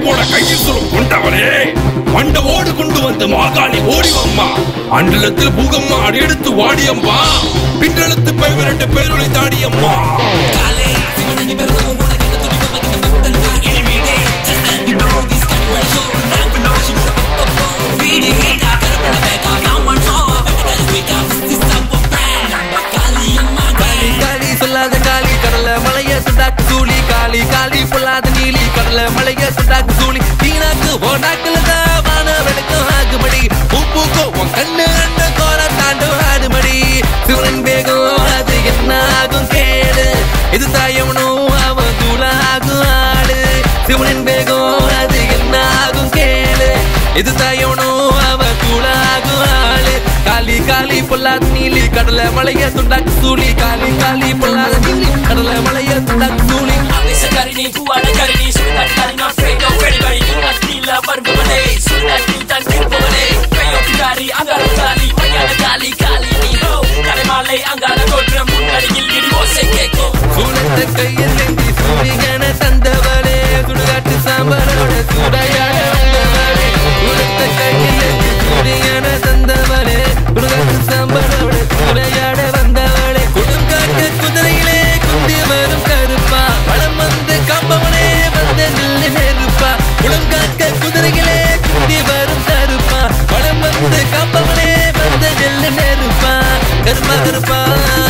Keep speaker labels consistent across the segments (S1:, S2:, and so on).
S1: போட கையில் சொல்லும் கொண்டவரே மண்ட ஓடு கொண்டு வந்து மாகாணி ஓடிவம்மா அண்டலத்தில் பூகம்மா அடியெடுத்து வாடியம்மா பின்றெழுத்து பைவிரண்டு பேருளை தாடியம்மா
S2: காளி காளி சொல்லாத காளி கடல மலைய சுண்டாக்கு சூளி காளி காளி பொல்லாத நீலி கடல மலைய சுண்டாக்கு சூளி தீனாக்கு ஓடாக்குல தான் வான வெளுக்கும் ஆகுமடி பூப்பூக்கும் உன் கண்ணு கண்ணு கோர தாண்டும் ஆடுமடி சிவன் வேகம் அது என்ன ஆகும் கேடு இது தாயவனும் அவன் தூளாகும் ஆடு சிவனின் வேகம் அது என்ன ஆகும் கேளு இது தாயவனும் அவன் தூளாகும் ஆளு காளி காளி பொல்லாத நீலி கடல மலைய சுண்டாக்கு சூளி காளி காளி பொல்லாத நீலி கடல மலைய சுண்டாக்கு சூளி
S3: கரிணி பூவான கரிணி சுடாடி கரி நான் afraid of anybody உனக்கு நீல வருபவனே சுடாடி நீ தான் தீர்ப்பவனே கையோ பிடாரி அங்கால காலி மையான காலி காலி நீ ஹோ கரைமாலை அங்கால தோற்றம் முன்னடியில் இடி ஓசை கேட்கும்
S2: சூழத்த கையில் ஏந்தி சூரியன தந்தவளே சுடுகாட்டு சாம்பலோட சூடையாட வந்தவளே சூழத்த கையில் ஏந்தி சூரியன தந்தவளே சுடுகாட்டு சாம்பலோட சூடையாட வந்தவளே கொடுங்காட்டு குதிரையிலே குந்தி வரும் கருப்பா பழம் வந்து காப்பவனே வந்து நில்லு நெருப்பா குளங்காக்க குதிரையிலே குந்தி வரும் கருப்பா பழம் வந்து காப்பவனே வந்து நில்லு நெருப்பா கருப்பா கருப்பா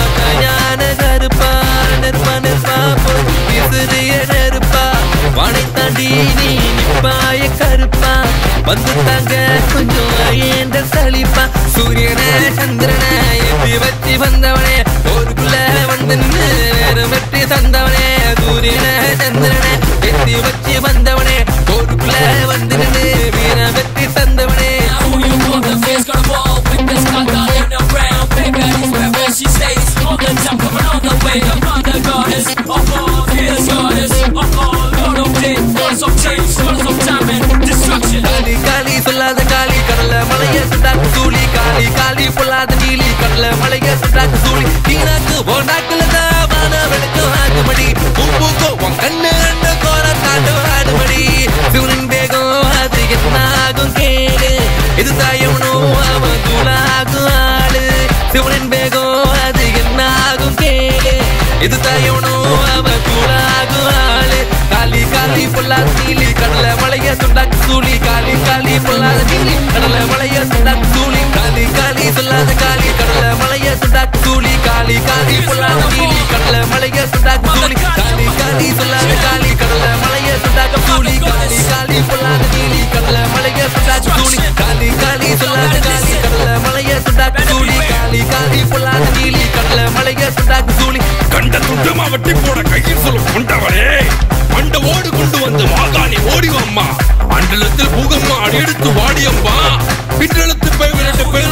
S2: கல்யாண கருப்பா நெருப்பா நெருப்பா போய் விசிறிய நெருப்பா வானை தாண்டி நீ நிப்பாய கருப்பா வந்து தாங்க கொஞ்சம் ஏண்ட சலிப்பா சூரியன சந்திரன எத்தி வச்சு வந்தவனே ஊருக்குள்ள வந்து நின்னு வேறு வெற்றி தந்தவனே சூரியன சந்திரன எத்தி வச்சு வந்தவனே ஊருக்குள்ள வந்து நின்னு வீர வெற்றி தந்தவனே
S3: Who you want the fans gonna ball with this kaka in the round Baby, is where where she stays On the top, coming on the way The mother goddess of all Here's goddess of all Lord of day, goddess of change Goddess of time and destruction
S2: காளி காளி சொல்லாத காளி கடல மலைய சுண்டாக்கு சூளி காளி காளி பொல்லாத நீலி கடல மலைய சுண்டாக்கு சூளி தீனாக்கு ஓடாக்குல தான் வான வெளுக்கும் ஆகுமடி பூப்பூக்கோ உன் கண்ணு கண்ணு கோர தாண்டும் ஆடுமடி சிவனின் வேகம் அது என்ன ஆகும் கேளு இது தாயவனும் அவன் தூளாகும் ஆளு சிவனின் வேகம் அது என்ன ஆகும் கேளு இது தாயவனும் அவன் தூளாகும் ஆளு காளி காளி பொல்லாத நீலி கடல மலைய சுண்டாக்கு சூளி காளி காளி பொல்லாத நீலி கடல மலைய சுண்டாக்கு சூளி காளி காளி சொல்லாத காளி கடல மலைய சுண்டாக்கு சூளி காளி காளி பொல்லாத நீலி கடல மலைய சுண்டாக்கு சூளி காளி காளி சொல்லாத காளி கடல மலைய சுண்டாக்கு சூளி காளி காளி பொல்லாத நீலி கடல மலைய சுண்டாக்கு சூளி காளி காளி சொல்லாத காளி கடல மலைய சுண்டாக்கு சூளி காளி காளி பொல்லாத நீலி கடல மலைய சுண்டாக்கு சூளி
S1: கண்ட துண்டமா வெட்டி போட கையில் சொல்லும் கொண்டவரே மண்ட ஓடு கொண்டு வந்து மாகாணி ஓடிவம்மா அண்டலத்தில் பூகம்மா அடியெடுத்து வாடியம்மா பின்றெழுத்து பைவிரண்டு பேர்